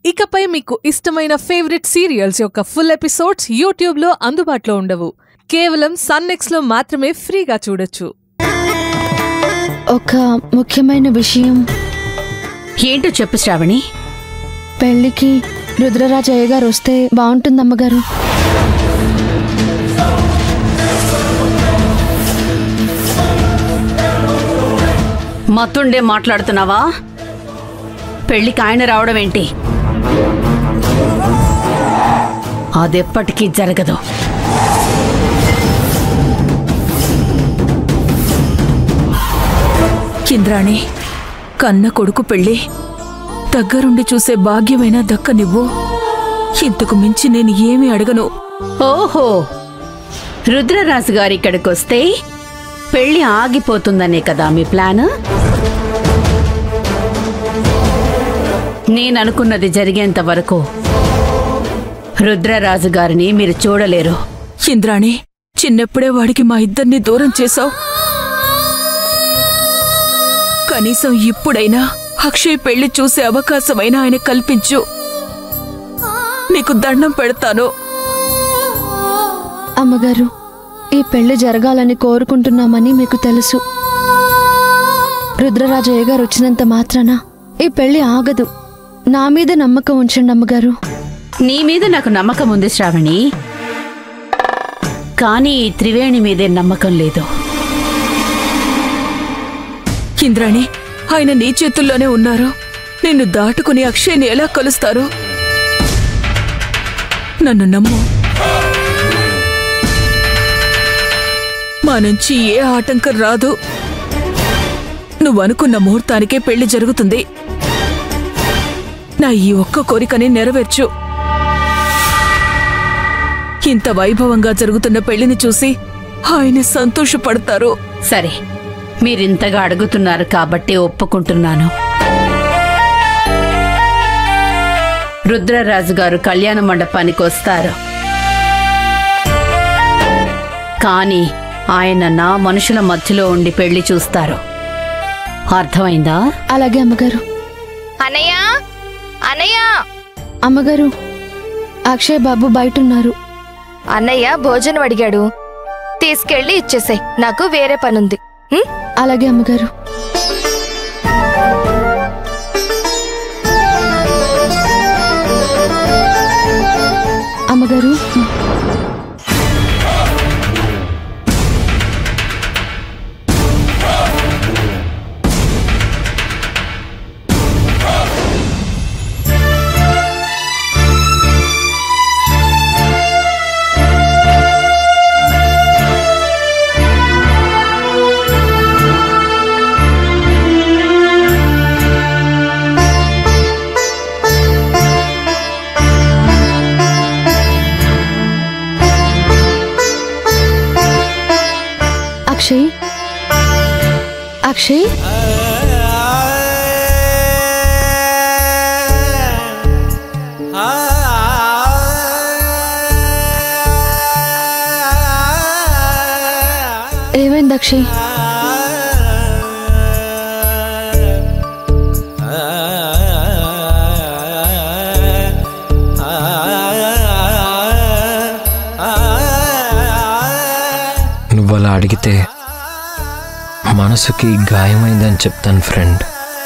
ఇకపై మీకు ఇష్టమైన ఫేవరెట్ సీరియల్స్ యొక్క ఫుల్ ఎపిసోడ్స్ యూట్యూబ్లో అందుబాటులో ఉండవు కేవలం సన్నెక్స్లో మాత్రమే ఫ్రీగా చూడొచ్చు ఒక ముఖ్యమైన విషయం ఏంటో చెప్పు శ్రావణి పెళ్లికి రుద్రరాజయ్య గారు వస్తే బాగుంటుంది అమ్మగారు మత్తుండే మాట్లాడుతున్నావా పెళ్లికి ఆయన రావడం ఏంటి అదెప్పటికీ జరగదు ఇంద్రాణి కన్న కొడుకు పెళ్ళి దగ్గరుండి చూసే భాగ్యమైనా దక్కనివ్వు ఇంతకు మించి నేను ఏమీ అడగను ఓహో రుద్రరాజు గారు ఇక్కడికి వస్తే పెళ్లి ఆగిపోతుందనే కదా మీ ప్లాన్ నేను అనుకున్నది జరిగేంత వరకు రుద్రరాజు గారిని మీరు చూడలేరు ఇంద్రాణి చిన్నప్పుడే వాడికి మా ఇద్దరిని దూరం చేశావు కనీసం ఇప్పుడైనా అక్షయ్ పెళ్లి చూసే అవకాశమైనా ఆయన కల్పించు నీకు దండం పెడతాను అమ్మగారు ఈ పెళ్లి జరగాలని కోరుకుంటున్నామని మీకు తెలుసు రుద్రరాజయ్య గారు వచ్చినంత మాత్రాన ఈ పెళ్లి ఆగదు నా మీద నమ్మకం ఉంచండి అమ్మగారు నీ మీద నాకు నమ్మకం ఉంది శ్రావణి కానీ ఈ త్రివేణి మీదే నమ్మకం లేదు ఇంద్రాణి ఆయన నీ చేతుల్లోనే ఉన్నారు నిన్ను దాటుకుని అక్షయ్ని ఎలా కలుస్తారు నన్ను నమ్ము మా నుంచి ఏ ఆటంకం రాదు నువ్వు అనుకున్న ముహూర్తానికే పెళ్లి జరుగుతుంది నా ఈ ఒక్క కోరికని నెరవేర్చు ఇంత వైభవంగా జరుగుతున్న పెళ్లిని చూసి ఆయన సంతోషపడతారు సరే మీరింతగా అడుగుతున్నారు కాబట్టి ఒప్పుకుంటున్నాను రుద్రరాజు గారు కళ్యాణ మండపానికి వస్తారు కానీ ఆయన నా మనుషుల మధ్యలో ఉండి పెళ్లి చూస్తారు అర్థమైందా అలాగే అమ్మగారు అనయ్య అనయ్య అమ్మగారు అక్షయ్ బాబు బయట ఉన్నారు అన్నయ్య భోజనం అడిగాడు తీసుకెళ్ళి ఇచ్చేసాయి నాకు వేరే పనుంది హ్మ్? అలాగే అమ్మగారు అమ్మగారు అక్షయ్ అక్షయ్ ఏమైంది అక్షయ్ నువ్వు అలా అడిగితే మనసుకి గాయమైందని చెప్తాను ఫ్రెండ్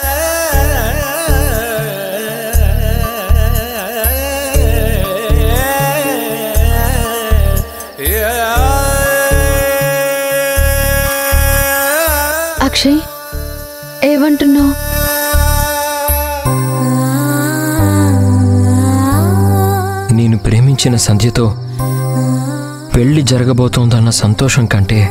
అక్షయ్ ఏమంటున్నావు నేను ప్రేమించిన సంధ్యతో పెళ్లి జరగబోతోందన్న సంతోషం కంటే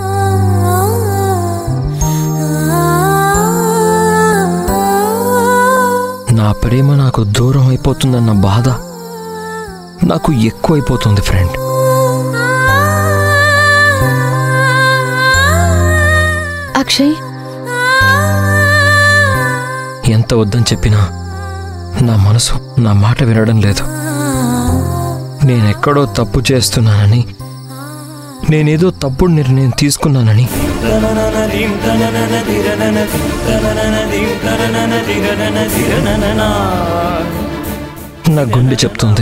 నా ప్రేమ నాకు దూరం అయిపోతుందన్న బాధ నాకు ఎక్కువైపోతుంది ఫ్రెండ్ అక్షయ్ ఎంత వద్దని చెప్పినా నా మనసు నా మాట వినడం లేదు నేనెక్కడో తప్పు చేస్తున్నానని నేనేదో తప్పుడు నిర్ణయం తీసుకున్నానని నా గుండె చెప్తుంది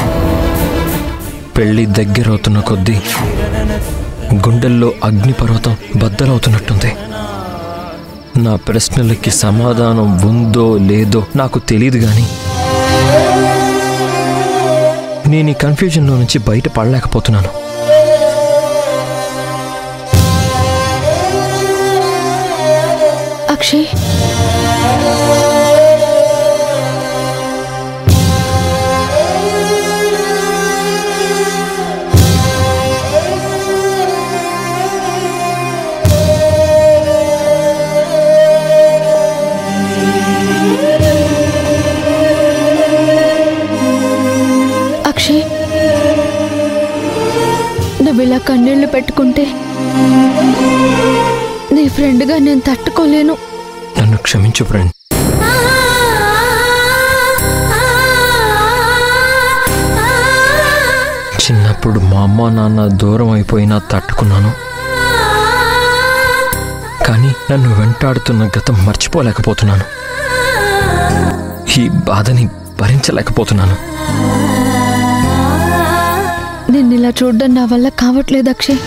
పెళ్లి దగ్గరవుతున్న కొద్దీ గుండెల్లో అగ్నిపర్వతం బద్దలవుతున్నట్టుంది నా ప్రశ్నలకి సమాధానం ఉందో లేదో నాకు తెలియదు కానీ నేను ఈ కన్ఫ్యూజన్లో నుంచి బయట పడలేకపోతున్నాను అక్షయ్ అక్షయ్ నువ్వు ఇలా కన్నీళ్లు పెట్టుకుంటే నీ ఫ్రెండ్గా నేను తట్టుకోలేను నన్ను క్షమించు ఫ్రెండ్ చిన్నప్పుడు మా అమ్మ నాన్న దూరం అయిపోయినా తట్టుకున్నాను కానీ నన్ను వెంటాడుతున్న గతం మర్చిపోలేకపోతున్నాను ఈ బాధని భరించలేకపోతున్నాను నిన్ను ఇలా చూడడం నా వల్ల కావట్లేదు అక్షయ్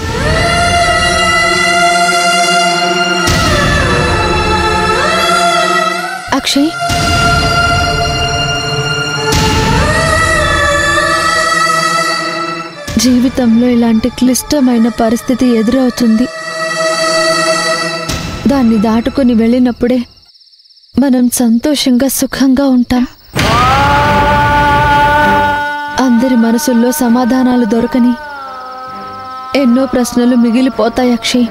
అక్షయ్ జీవితంలో ఇలాంటి క్లిష్టమైన పరిస్థితి ఎదురవుతుంది దాన్ని దాటుకుని వెళ్ళినప్పుడే మనం సంతోషంగా సుఖంగా ఉంటాం అందరి మనసుల్లో సమాధానాలు దొరకని ఎన్నో ప్రశ్నలు మిగిలిపోతాయి అక్షయ్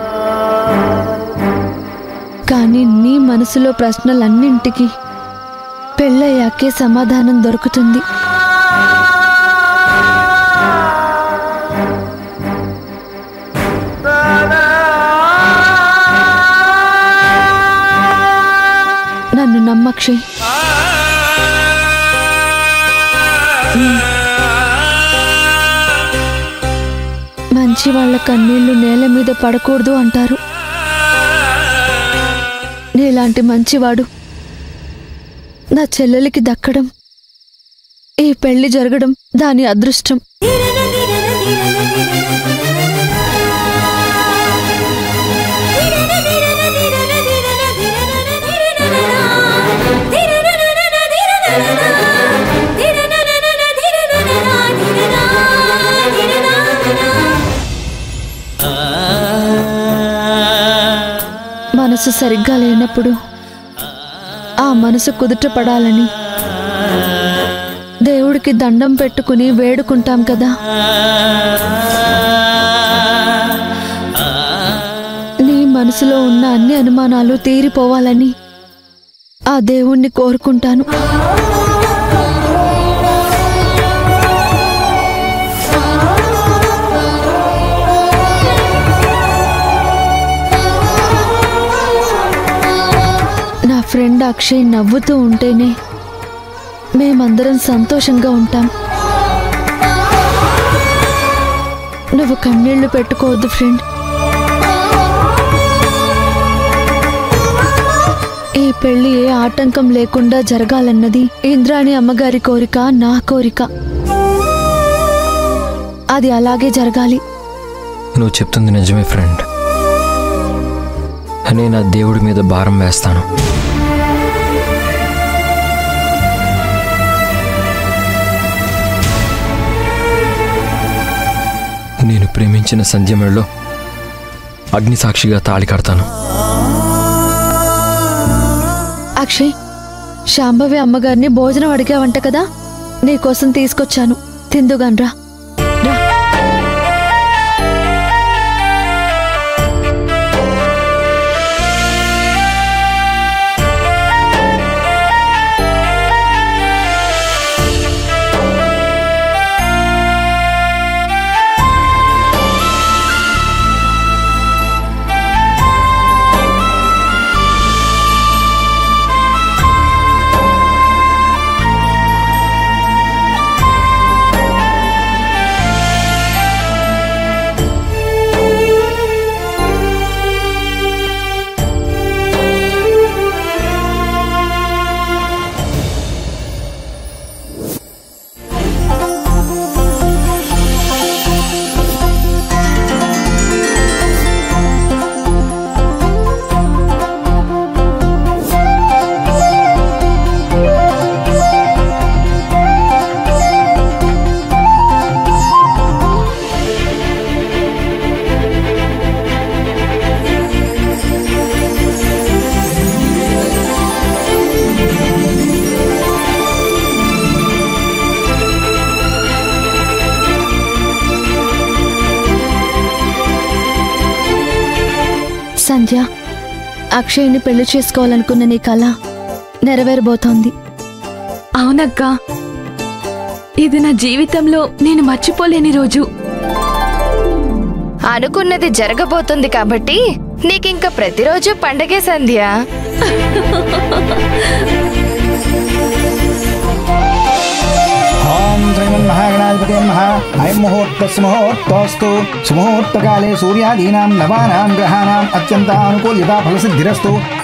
కానీ నీ మనసులో ప్రశ్నలన్నింటికి పెళ్ళయ్యాకే సమాధానం దొరుకుతుంది నన్ను నమ్మక్షయ్ మంచి వాళ్ళ కన్నీళ్లు నేల మీద పడకూడదు అంటారు నీలాంటి మంచివాడు నా చెల్లెలికి దక్కడం ఈ పెళ్లి జరగడం దాని అదృష్టం మనసు సరిగ్గా లేనప్పుడు ఆ మనసు కుదుట పడాలని దేవుడికి దండం పెట్టుకుని వేడుకుంటాం కదా నీ మనసులో ఉన్న అన్ని అనుమానాలు తీరిపోవాలని ఆ దేవుణ్ణి కోరుకుంటాను నా ఫ్రెండ్ అక్షయ్ నవ్వుతూ ఉంటేనే మేమందరం సంతోషంగా ఉంటాం నువ్వు కన్నీళ్లు పెట్టుకోవద్దు ఫ్రెండ్ ఈ పెళ్లి ఏ ఆటంకం లేకుండా జరగాలన్నది ఇంద్రాణి అమ్మగారి కోరిక నా కోరిక అది అలాగే జరగాలి నువ్వు చెప్తుంది నిజమే ఫ్రెండ్ నేను ఆ దేవుడి మీద భారం వేస్తాను నేను ప్రేమించిన సంధ్యమేళలో అగ్నిసాక్షిగా తాళి కడతాను అక్షయ్ శాంభవి అమ్మగారిని భోజనం అడిగావంట కదా నీకోసం తీసుకొచ్చాను తిందుగాన్రా రా అక్షయ్ని పెళ్లి చేసుకోవాలనుకున్న నీ కళ నెరవేరబోతోంది అవునక్క ఇది నా జీవితంలో నేను మర్చిపోలేని రోజు అనుకున్నది జరగబోతుంది కాబట్టి నీకింక ప్రతిరోజు పండగే సంధ్య ఓం శ్రీమన్మహాగణాధిపతి నమః అయం ముహూర్తస్ ముహూర్తోస్తు సుముహూర్తకాలే సూర్యాదీనాం నవానాం గ్రహాణాం అత్యంత అనుకూల్యత ఫలసిద్ధిరస్తు